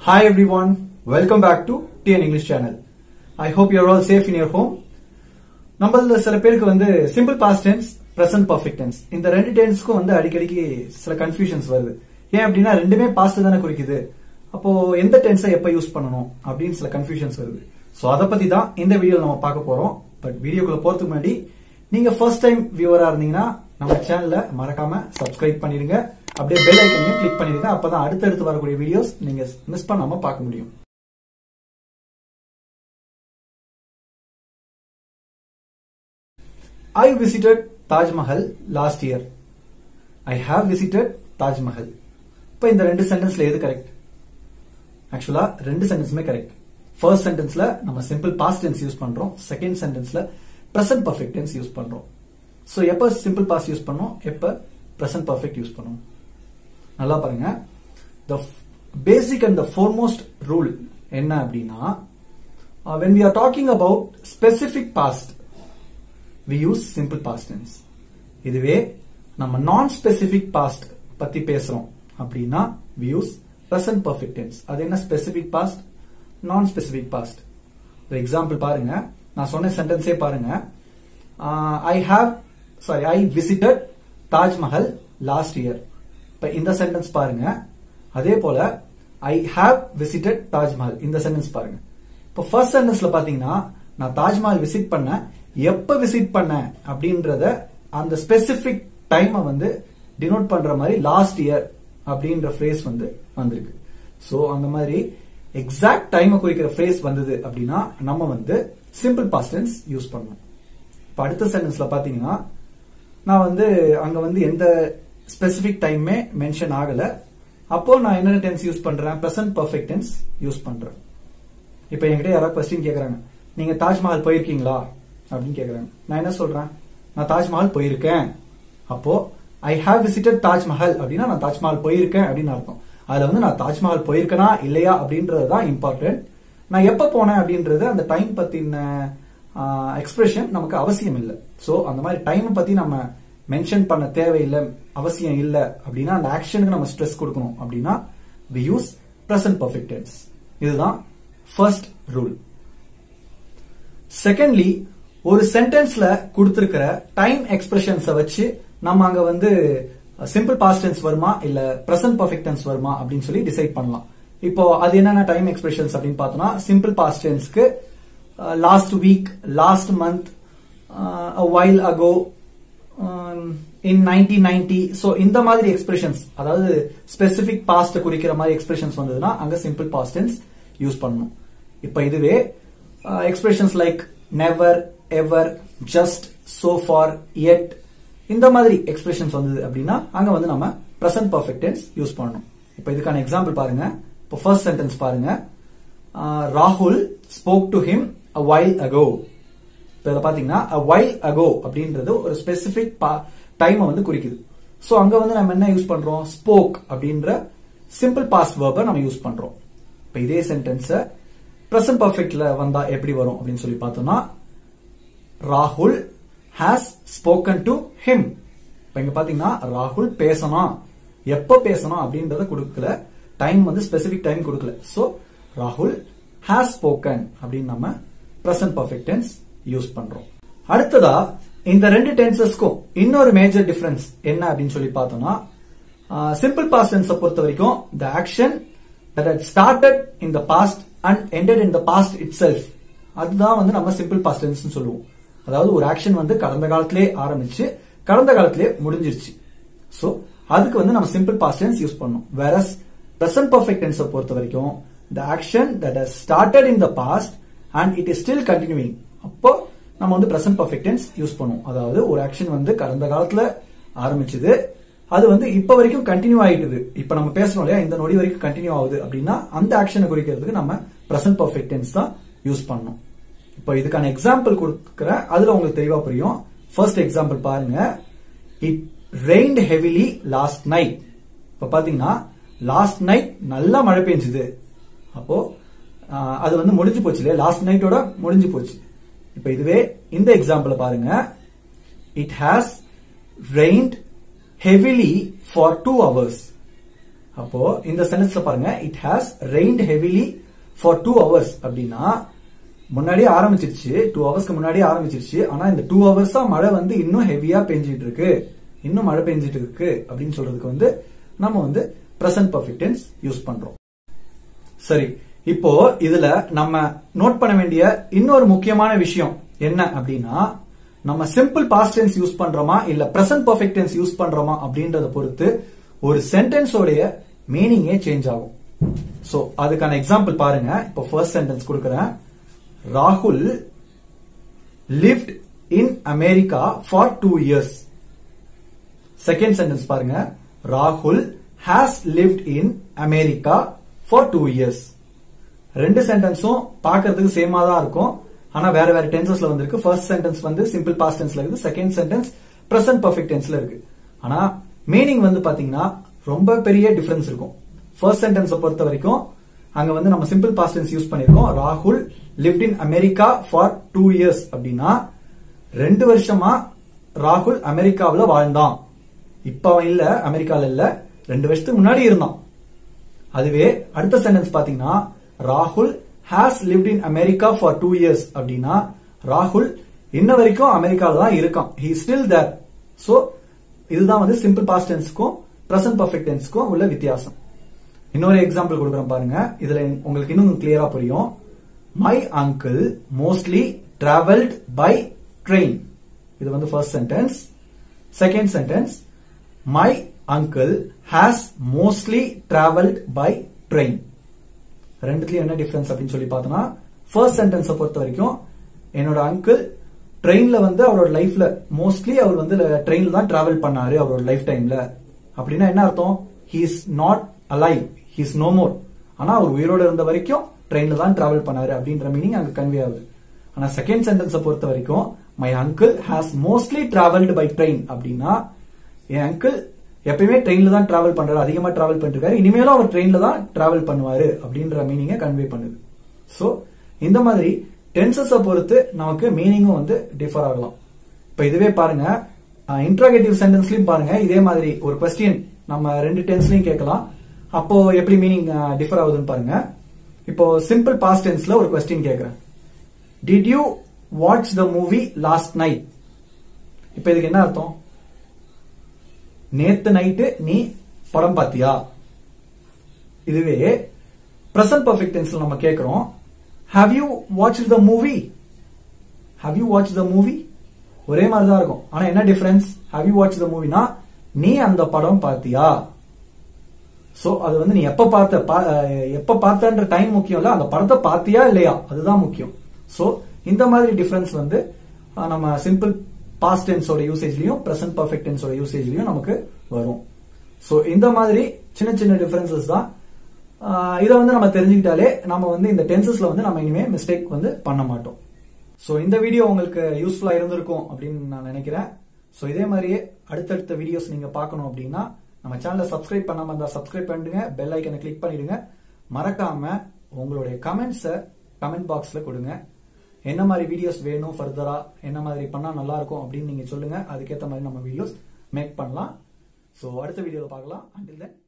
Hi everyone, welcome back to TN English channel. I hope you're all safe in your home. நம்மள சில பேருக்கு வந்து simple past tense present perfect tense இந்த ரெண்டு டென்ஸ்க்கும் வந்து அடிக்கடிக்கு சில கன்ஃபியூஷன்ஸ் வருது ஏன் அப்படின்னா ரெண்டுமே பாஸ்ட் தானே குறிக்குது அப்போ எந்த டென்ஸை எப்ப யூஸ் பண்ணணும் அப்படின்னு சில கன்ஃபியூஷன்ஸ் வருது சோ அதை பத்தி தான் இந்த வீடியோ நம்ம பார்க்க போறோம் பட் வீடியோக்குள்ள போறதுக்கு முன்னாடி நீங்க ஃபர்ஸ்ட் டைம் வியூவரா இருந்தீங்கன்னா நம்ம சேனலை மறக்காம சப்ஸ்கிரைப் பண்ணிடுங்க அப்படியே பெல் ஐக்கனையும் கிளிக் பண்ணிடுங்க அப்பதான் அடுத்தடுத்து வரக்கூடிய வீடியோஸ் நீங்க மிஸ் பண்ணாம பார்க்க முடியும் I visited Taj Mahal last year. I have visited Taj Mahal. இப்போ இந்த ரெண்டு சென்டென்ஸ்ல எது கரெக்ட் ஆக்சுவலா ரெண்டு சென்டென்ஸுமே கரெக்ட் ஃபர்ஸ்ட் சென்டென்ஸ்ல நம்ம சிம்பிள் பாஸ்ட் டென்ஸ் யூஸ் பண்றோம் செகண்ட் சென்டென்ஸ்ல பிரசன்ட் பர்ஃபெக்ட் டென்ஸ் யூஸ் பண்றோம் சோ எப்ப சிம்பிள் பாஸ்ட் யூஸ் பண்ணோம் எப்ப பிரசன்ட் பர்ஃபெக்ட் யூஸ் பண்ணோம் நல்லா பாருங்க the basic and the foremost rule என்ன அப்படின்னா when we are talking about specific past we use simple past tense இதுவே நம்ம நான் ஸ்பெசிபிக் பாஸ்ட் பத்தி பேசுறோம் அப்படின்னா we use present perfect tense அது என்ன ஸ்பெசிபிக் பாஸ்ட் நான் ஸ்பெசிபிக் பாஸ்ட் எக்ஸாம்பிள் பாருங்க நான் சொன்ன சென்டென்ஸே பாருங்க I have sorry I visited Taj Mahal last year இப்ப இந்த சென்டென்ஸ் பாருங்க அதே போல ஐ ஹாவ் விசிட்டட் தாஜ்மஹல் இந்த சென்டென்ஸ் பாருங்க இப்போ ஃபர்ஸ்ட் சென்டென்ஸ்ல பாத்தீங்கன்னா நான் தாஜ்மஹல் விசிட் பண்ண எப்ப விசிட் பண்ண அப்படின்றத அந்த ஸ்பெசிபிக் டைமை வந்து டினோட் பண்ற மாதிரி லாஸ்ட் இயர் அப்படின்ற ஃப்ரேஸ் வந்து வந்திருக்கு சோ அந்த மாதிரி எக்ஸாக்ட் டைமை குறிக்கிற ஃப்ரேஸ் வந்தது அப்படின்னா நம்ம வந்து சிம்பிள் பாஸ்டன்ஸ் யூஸ் பண்ணணும் இப்ப அடுத்த சென்டென்ஸ்ல பாத்தீங்கன்னா நான் வந்து அங்க வந்து எந்த ஸ்பெசிபிக் டைமே மென்ஷன் ஆகல அப்போ நான் என்ன டென்ஸ் யூஸ் பண்றேன் பிரசன்ட் பர்ஃபெக்ட் டென்ஸ் யூஸ் பண்றேன் இப்ப என்கிட்ட யாராவது கொஸ்டின் கேக்குறாங்க நீங்க தாஜ்மஹால் போயிருக்கீங்களா அப்படின்னு கேக்குறாங்க நான் என்ன சொல்றேன் நான் தாஜ்மஹால் போயிருக்கேன் அப்போ ஐ ஹாவ் விசிட்டட் தாஜ்மஹால் அப்படின்னா நான் தாஜ்மஹால் போயிருக்கேன் அப்படின்னு அர்த்தம் அதுல வந்து நான் தாஜ்மஹால் போயிருக்கனா இல்லையா அப்படின்றது தான் இம்பார்ட்டன்ட் நான் எப்ப போனேன் அப்படின்றது அந்த டைம் பத்தின எக்ஸ்பிரஷன் நமக்கு அவசியம் இல்லை சோ அந்த மாதிரி டைம் பத்தி நம்ம மென்ஷன் பண்ண தேவையில்லை அவசியம் இல்லை அப்படின்னா அந்த ஆக்ஷனுக்கு நம்ம ஸ்ட்ரெஸ் கொடுக்கணும் அப்படின்னா we use present perfect tense இதுதான் ஃபர்ஸ்ட் ரூல் செகண்ட்லி ஒரு சென்டென்ஸ்ல கொடுத்திருக்கிற டைம் எக்ஸ்பிரஷன்ஸ வச்சு நம்ம அங்க வந்து சிம்பிள் பாஸ்ட் டென்ஸ் வருமா இல்ல பிரசன்ட் பர்ஃபெக்ட் டென்ஸ் வருமா அப்படின்னு சொல்லி டிசைட் பண்ணலாம் இப்போ அது என்னென்ன டைம் எக்ஸ்பிரஷன்ஸ் அப்படின்னு பார்த்தோம்னா சிம்பிள் பாஸ்ட் டென்ஸ்க்கு last week last month while ago in nineteen ninety so இந்த மாதிரி எக்ஸ்பிரஷன்ஸ் அதாவது ஸ்பெசிபிக் பாஸ்ட் குறிக்கிற மாதிரி எக்ஸ்பிரஷன்ஸ் வந்ததுன்னா அங்க சிம்பிள் பாஸ்ட் டென்ஸ் யூஸ் பண்ணணும் இப்ப இதுவே expressions like never ever just so far yet இந்த மாதிரி எக்ஸ்பிரஷன்ஸ் வந்தது அப்படின்னா அங்க வந்து நம்ம பிரசன்ட் பர்ஃபெக்ட் டென்ஸ் யூஸ் பண்ணணும் இப்ப இதுக்கான எக்ஸாம்பிள் பாருங்க இப்போ ஃபர்ஸ்ட் சென்டென்ஸ் பாருங்க ராகுல் spoke to him a while ago இப்போ இதை பாத்தீங்கன்னா அ வைல் அகோ அப்படின்றது ஒரு ஸ்பெசிபிக் டைமை வந்து குறிக்குது சோ அங்க வந்து நம்ம என்ன யூஸ் பண்றோம் ஸ்போக் அப்படின்ற சிம்பிள் பாஸ்ட் வேர்பை நம்ம யூஸ் பண்றோம் இப்போ இதே சென்டென்ஸை பிரசன்ட் பர்ஃபெக்ட்ல வந்தா எப்படி வரும் அப்படின்னு சொல்லி பார்த்தோம்னா ராகுல் ஹாஸ் ஸ்போக்கன் டு ஹிம் இப்ப இங்க பாத்தீங்கன்னா ராகுல் பேசணும் எப்ப பேசணும் அப்படின்றத கொடுக்கல டைம் வந்து ஸ்பெசிபிக் டைம் கொடுக்கல சோ ராகுல் ஹாஸ் ஸ்போக்கன் அப்படின்னு நம்ம பிரசன்ட் பர்ஃபெக்ட் டென்ஸ் யூஸ் பண்றோம் அடுத்ததா இந்த ரெண்டு டென்சஸ்க்கும் இன்னொரு மேஜர் டிஃபரன்ஸ் என்ன அப்படின்னு சொல்லி பார்த்தோம்னா சிம்பிள் பாஸ்ட் டென்ஸை பொறுத்த வரைக்கும் the action that had started in the past and ended in the past itself அதுதான் வந்து நம்ம சிம்பிள் பாஸ்ட் டென்ஸ் சொல்லுவோம் அதாவது ஒரு ஆக்ஷன் வந்து கடந்த காலத்திலே ஆரம்பிச்சு கடந்த காலத்திலே முடிஞ்சிருச்சு சோ அதுக்கு வந்து நம்ம சிம்பிள் பாஸ்ட் டென்ஸ் யூஸ் பண்ணோம் வேற பிரசன்ட் பர்ஃபெக்ட் டென்ஸை பொறுத்த வரைக்கும் the action that has started in the past and it is still continuing அப்போ நம்ம வந்து பிரசன்ட் பர்ஃபெக்ட் டென்ஸ் யூஸ் பண்ணுவோம் அதாவது ஒரு ஆக்ஷன் வந்து கடந்த காலத்துல ஆரம்பிச்சது அது வந்து இப்ப வரைக்கும் கண்டினியூ ஆயிட்டுது இப்ப நம்ம பேசணும் இல்லையா இந்த நொடி வரைக்கும் கண்டினியூ ஆகுது அப்படின்னா அந்த ஆக்ஷனை குறிக்கிறதுக்கு நம்ம பிரசன்ட் பர்ஃபெக்ட் டென்ஸ் தான் யூஸ் பண்ணணும் இப்போ இதுக்கான எக்ஸாம்பிள் கொடுக்குறேன் அதுல உங்களுக்கு தெளிவா புரியும் ஃபர்ஸ்ட் எக்ஸாம்பிள் பாருங்க it rained heavily last night இப்ப பாத்தீங்கன்னா லாஸ்ட் நைட் நல்லா மழை பெஞ்சுது அப்போ அது வந்து முடிஞ்சு போச்சு இல்லையா லாஸ்ட் நைட்டோட முடிஞ்சு போச்சு இப்ப இதுவே இந்த எக்ஸாம்பிள் பாருங்க it has rained heavily for two hours அப்போ இந்த சென்டென்ஸ்ல பாருங்க it has rained heavily for two hours அப்படின்னா முன்னாடியே ஆரம்பிச்சிருச்சு டூ ஹவர்ஸ்க்கு முன்னாடியே ஆரம்பிச்சிருச்சு ஆனா இந்த டூ ஹவர்ஸா மழை வந்து இன்னும் ஹெவியா பெஞ்சிட்டு இருக்கு இன்னும் மழை பெஞ்சிட்டு இருக்கு அப்படின்னு சொல்றதுக்கு வந்து நம்ம வந்து பிரசன்ட் பர்ஃபெக்ட் டென்ஸ் யூஸ் பண்றோம் சரி இப்போ இதுல நம்ம நோட் பண்ண வேண்டிய இன்னொரு முக்கியமான விஷயம் என்ன அப்படின்னா நம்ம சிம்பிள் பாஸ்ட் டென்ஸ் யூஸ் பண்றோமா இல்ல பிரசன்ட் பர்ஃபெக்ட் டென்ஸ் யூஸ் பண்றோமா அப்படின்றத பொறுத்து ஒரு சென்டென்ஸோடைய மீனிங்கே சேஞ்ச் ஆகும் சோ அதுக்கான எக்ஸாம்பிள் பாருங்க இப்போ ஃபர்ஸ்ட் சென்டென்ஸ் கொடுக்கறேன் ராகுல் lived in America for two years second sentence பாருங்க ராகுல் has lived in America for two years ரெண்டு சென்டென்ஸும் பார்க்கிறதுக்கு சேமா தான் இருக்கும் ஆனா வேற வேற டென்சஸ்ல வந்திருக்கு ஃபர்ஸ்ட் சென்டென்ஸ் வந்து சிம்பிள் பாஸ்ட் டென்ஸ்ல இருக்கு செகண்ட் சென்டென்ஸ் பிரசன்ட் பர்ஃபெக்ட் டென்ஸ்ல இருக்கு ஆனா மீனிங் வந்து பாத்தீங்கன்னா ரொம்ப பெரிய டிஃபரன்ஸ் இருக்கும் ஃபர்ஸ்ட் சென்டென்ஸை பொறுத்த வரைக்கும் அங்க வந்து நம்ம சிம்பிள் பாஸ்ட் டென்ஸ் யூஸ் பண்ணிருக்கோம் ராகுல் lived in America for two years அப்படின்னா ரெண்டு வருஷமா ராகுல் அமெரிக்காவில் வாழ்ந்தான் இப்ப அவன் இல்ல அமெரிக்கால இல்ல ரெண்டு வருஷத்துக்கு முன்னாடி இருந்தான் அதுவே அடுத்த சென்டென்ஸ் பாத்தீங்கன்னா ராகுல் has lived in America for two years அப்படின்னா ராகுல் இன்ன வரைக்கும் அமெரிக்கால தான் இருக்கான் ஹி ஸ்டில் தேர் சோ இதுதான் வந்து சிம்பிள் பாஸ்ட் டென்ஸ்க்கும் பிரசன்ட் பர்ஃபெக்ட் டென்ஸ்க்கும் உள்ள வித்தியாசம் இன்னொரு எக்ஸாம்பிள் கொடுக்குறேன் பாருங்க இதுல உங்களுக்கு இன்னும் கிளியரா புரியும் my uncle mostly travelled by train இது வந்து first sentence second sentence my uncle has mostly travelled by train ரெண்டுத்துலயும் என்ன டிஃபரன்ஸ் அப்படின்னு சொல்லி பார்த்தோம்னா ஃபர்ஸ்ட் சென்டென்ஸை பொறுத்த வரைக்கும் என்னோட அங்கிள் ட்ரெயின்ல வந்து அவரோட லைஃப்ல மோஸ்ட்லி அவர் வந்து ட்ரெயின்ல தான் டிராவல் பண்ணாரு அவரோட லைஃப் டைம்ல அப்படின்னா என்ன அர்த்தம் he is not alive he is no more ஆனா அவர் உயிரோட இருந்த வரைக்கும் ட்ரெயின்ல தான் டிராவல் பண்ணாரு அப்படின்ற மீனிங் அங்க கன்வே ஆகுது ஆனா செகண்ட் சென்டென்ஸை பொறுத்த வரைக்கும் my uncle has mostly travelled by train அப்படின்னா என் அங்கிள் எப்பயுமே ட்ரெயின்ல தான் டிராவல் பண்றாரு அதிகமா டிராவல் பண்ணிருக்காரு இனிமேலும் அவர் ட்ரெயின்ல தான் டிராவல் பண்ணுவாரு அப்படின்ற மீனிங்கை கன்வே பண்ணுது சோ இந்த மாதிரி டென்சஸை பொறுத்து நமக்கு மீனிங்கும் வந்து டிஃபர் ஆகலாம் இப்ப இதுவே பாருங்க இன்ட்ராகேட்டிவ் சென்டென்ஸ்லயும் பாருங்க இதே மாதிரி ஒரு கொஸ்டின் நம்ம ரெண்டு டென்ஸ்லயும் கேட்கலாம் அப்போ எப்படி மீனிங் டிஃபர் ஆகுதுன்னு பாருங்க இப்போ சிம்பிள் பாஸ்ட் டென்ஸ்ல ஒரு கொஸ்டின் கேட்கறேன் did you watch the movie last night இப்ப இதுக்கு என்ன அர்த்தம் நேத்து நைட்டு நீ படம் பாத்தியா இதுவே பிரசன்ட் பர்ஃபெக்ட் டென்ஸ்ல நம்ம கேக்குறோம் have you watch the movie have you watch the movie ஒரே மாதிரி தான் இருக்கும் ஆனா என்ன difference have you watch the மூவினா நீ அந்த படம் பாத்தியா சோ அது வந்து நீ எப்ப பார்த்த பா- அஹ் எப்ப பார்த்தன்ற டைம் முக்கியம் இல்ல அந்த படத்தை பாத்தியா இல்லையா அதுதான் முக்கியம் சோ இந்த மாதிரி டிஃபரன்ஸ் வந்து அஹ், நம்ம சிம்பிள் பாஸ்ட் டென்ஸோட யூசேஜ்லயும் பிரசன்ட் பர்ஃபெக்ட் டென்ஸோட யூசேஜ்லயும் நமக்கு வரும் சோ இந்த மாதிரி சின்ன சின்ன டிஃபரன்சஸ் தான் அஹ், இதை வந்து நம்ம தெரிஞ்சுக்கிட்டாலே நம்ம வந்து இந்த டென்சஸ்ல வந்து நம்ம இனிமே மிஸ்டேக் வந்து பண்ண மாட்டோம் சோ இந்த வீடியோ உங்களுக்கு யூஸ்ஃபுல்லா இருந்திருக்கும் அப்படின்னு நான் நினைக்கிறேன் சோ இதே மாதிரியே அடுத்தடுத்த வீடியோஸ் நீங்க பார்க்கணும் அப்படின்னா நம்ம சேனலை சப்ஸ்கிரைப் பண்ணாம இருந்தா சப்ஸ்கிரைப் பண்ணிடுங்க பெல் ஐக்கனை கிளிக் பண்ணிடுங்க மறக்காம உங்களுடைய கமெண்ட்ஸை கமெண்ட் பாக்ஸ்ல கொடுங்க என்ன மாதிரி வீடியோஸ் வேணும் ஃபர்தரா என்ன மாதிரி பண்ணா நல்லா இருக்கும் அப்படின்னு நீங்க சொல்லுங்க அதுக்கேற்ற மாதிரி நம்ம வீடியோஸ் மேக் பண்ணலாம் சோ அடுத்த வீடியோல பார்க்கலாம் until then